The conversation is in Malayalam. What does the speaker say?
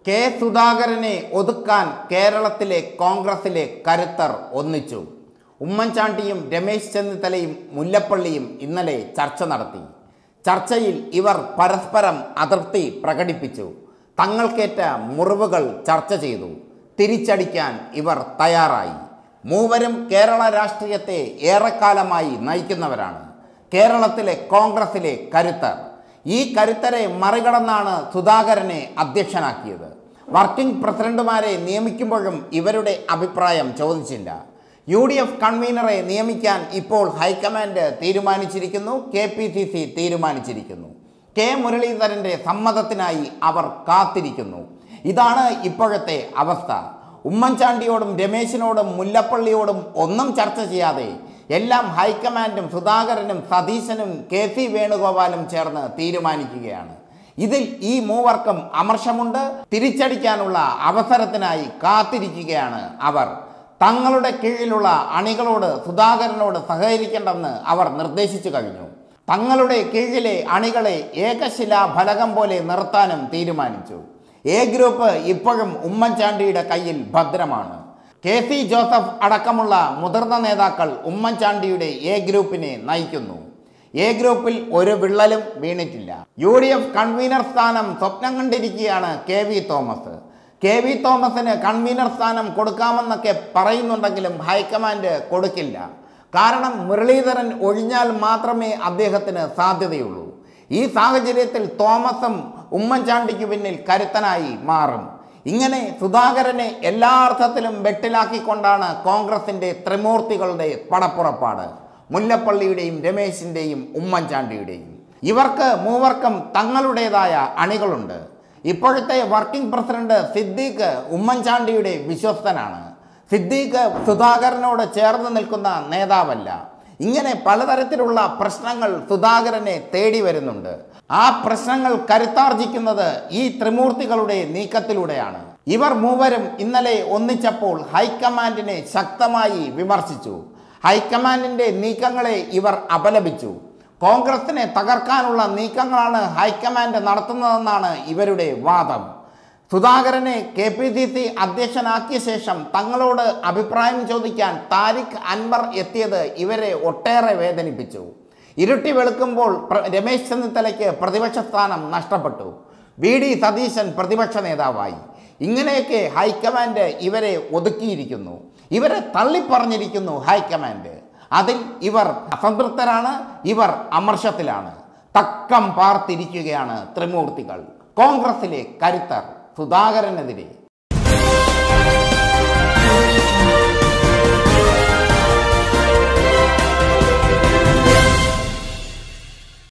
കെ സുധാകരനെ ഒതുക്കാൻ കേരളത്തിലെ കോൺഗ്രസിലെ കരുത്തർ ഒന്നിച്ചു ഉമ്മൻചാണ്ടിയും രമേശ് ചെന്നിത്തലയും മുല്ലപ്പള്ളിയും ഇന്നലെ ചർച്ച നടത്തി ചർച്ചയിൽ ഇവർ പരസ്പരം അതൃപ്തി പ്രകടിപ്പിച്ചു തങ്ങൾക്കേറ്റ മുറിവുകൾ ചർച്ച ചെയ്തു തിരിച്ചടിക്കാൻ ഇവർ തയ്യാറായി മൂവരും കേരള രാഷ്ട്രീയത്തെ ഏറെക്കാലമായി നയിക്കുന്നവരാണ് കേരളത്തിലെ കോൺഗ്രസിലെ കരുത്തർ ഈ കരുത്തരെ മറികടന്നാണ് സുധാകരനെ അധ്യക്ഷനാക്കിയത് വർക്കിംഗ് പ്രസിഡന്റുമാരെ നിയമിക്കുമ്പോഴും ഇവരുടെ അഭിപ്രായം ചോദിച്ചില്ല യു ഡി എഫ് കൺവീനറെ നിയമിക്കാൻ ഇപ്പോൾ ഹൈക്കമാൻഡ് തീരുമാനിച്ചിരിക്കുന്നു കെ പി സി സി തീരുമാനിച്ചിരിക്കുന്നു കെ മുരളീധരന്റെ സമ്മതത്തിനായി അവർ കാത്തിരിക്കുന്നു ഇതാണ് ഇപ്പോഴത്തെ അവസ്ഥ ഉമ്മൻചാണ്ടിയോടും രമേശിനോടും മുല്ലപ്പള്ളിയോടും ഒന്നും ചർച്ച ചെയ്യാതെ എല്ലാം ഹൈക്കമാൻഡും സുധാകരനും സതീശനും കെ സി വേണുഗോപാലും ചേർന്ന് തീരുമാനിക്കുകയാണ് ഇതിൽ ഈ മൂവർക്കും അമർഷമുണ്ട് തിരിച്ചടിക്കാനുള്ള അവസരത്തിനായി കാത്തിരിക്കുകയാണ് അവർ തങ്ങളുടെ കീഴിലുള്ള അണികളോട് സുധാകരനോട് സഹകരിക്കേണ്ടെന്ന് അവർ നിർദ്ദേശിച്ചു കഴിഞ്ഞു തങ്ങളുടെ കീഴിലെ അണികളെ ഏകശിലാ ഫലകം പോലെ നിർത്താനും തീരുമാനിച്ചു എ ഗ്രൂപ്പ് ഇപ്പോഴും ഉമ്മൻചാണ്ടിയുടെ കയ്യിൽ ഭദ്രമാണ് കെ സി ജോസഫ് അടക്കമുള്ള മുതിർന്ന നേതാക്കൾ ഉമ്മൻചാണ്ടിയുടെ എ ഗ്രൂപ്പിനെ നയിക്കുന്നു എ ഗ്രൂപ്പിൽ ഒരു വിള്ളലും വീണിട്ടില്ല യു ഡി എഫ് കൺവീനർ സ്ഥാനം സ്വപ്നം കണ്ടിരിക്കുകയാണ് K V Thomas K V തോമസിന് കൺവീനർ സ്ഥാനം കൊടുക്കാമെന്നൊക്കെ പറയുന്നുണ്ടെങ്കിലും ഹൈക്കമാൻഡ് കൊടുക്കില്ല കാരണം മുരളീധരൻ ഒഴിഞ്ഞാൽ മാത്രമേ അദ്ദേഹത്തിന് സാധ്യതയുള്ളൂ ഈ സാഹചര്യത്തിൽ തോമസും ഉമ്മൻചാണ്ടിക്ക് പിന്നിൽ കരുത്തനായി മാറും ഇങ്ങനെ സുധാകരനെ എല്ലാ അർത്ഥത്തിലും വെട്ടിലാക്കിക്കൊണ്ടാണ് കോൺഗ്രസിന്റെ ത്രിമൂർത്തികളുടെ പടപ്പുറപ്പാട് മുല്ലപ്പള്ളിയുടെയും രമേശിന്റെയും ഉമ്മൻചാണ്ടിയുടെയും ഇവർക്ക് മൂവർക്കും തങ്ങളുടേതായ അണികളുണ്ട് ഇപ്പോഴത്തെ വർക്കിംഗ് പ്രസിഡന്റ് സിദ്ദീഖ് ഉമ്മൻചാണ്ടിയുടെ വിശ്വസ്തനാണ് സിദ്ദീഖ് സുധാകരനോട് ചേർന്ന് നിൽക്കുന്ന നേതാവല്ല ഇങ്ങനെ പലതരത്തിലുള്ള പ്രശ്നങ്ങൾ സുധാകരനെ തേടി വരുന്നുണ്ട് ആ പ്രശ്നങ്ങൾ കരുത്താർജിക്കുന്നത് ഈ ത്രിമൂർത്തികളുടെ നീക്കത്തിലൂടെയാണ് ഇവർ മൂവരും ഇന്നലെ ഒന്നിച്ചപ്പോൾ ഹൈക്കമാൻഡിനെ ശക്തമായി വിമർശിച്ചു ഹൈക്കമാൻഡിന്റെ നീക്കങ്ങളെ ഇവർ അപലപിച്ചു കോൺഗ്രസിനെ തകർക്കാനുള്ള നീക്കങ്ങളാണ് ഹൈക്കമാൻഡ് നടത്തുന്നതെന്നാണ് ഇവരുടെ വാദം സുധാകരനെ കെ പി സി സി അധ്യക്ഷനാക്കിയ ശേഷം തങ്ങളോട് അഭിപ്രായം ചോദിക്കാൻ താരിഖ് അൻവർ എത്തിയത് ഇവരെ ഒട്ടേറെ വേദനിപ്പിച്ചു ഇരുട്ടി വെളുക്കുമ്പോൾ പ്ര- രമേശ് ചെന്നിത്തലയ്ക്ക് പ്രതിപക്ഷ സ്ഥാനം നഷ്ടപ്പെട്ടു വി ഡി സതീശൻ പ്രതിപക്ഷ നേതാവായി ഇങ്ങനെയൊക്കെ ഹൈക്കമാൻഡ് ഇവരെ ഒതുക്കിയിരിക്കുന്നു ഇവരെ തള്ളിപ്പറഞ്ഞിരിക്കുന്നു ഹൈക്കമാൻഡ് അതിൽ ഇവർ അസംതൃപ്തരാണ് ഇവർ അമർഷത്തിലാണ് തക്കം പാർത്തിരിക്കുകയാണ് ത്രിമൂർത്തികൾ കോൺഗ്രസിലെ കരുത്തർ സുധാകരനെതിരെ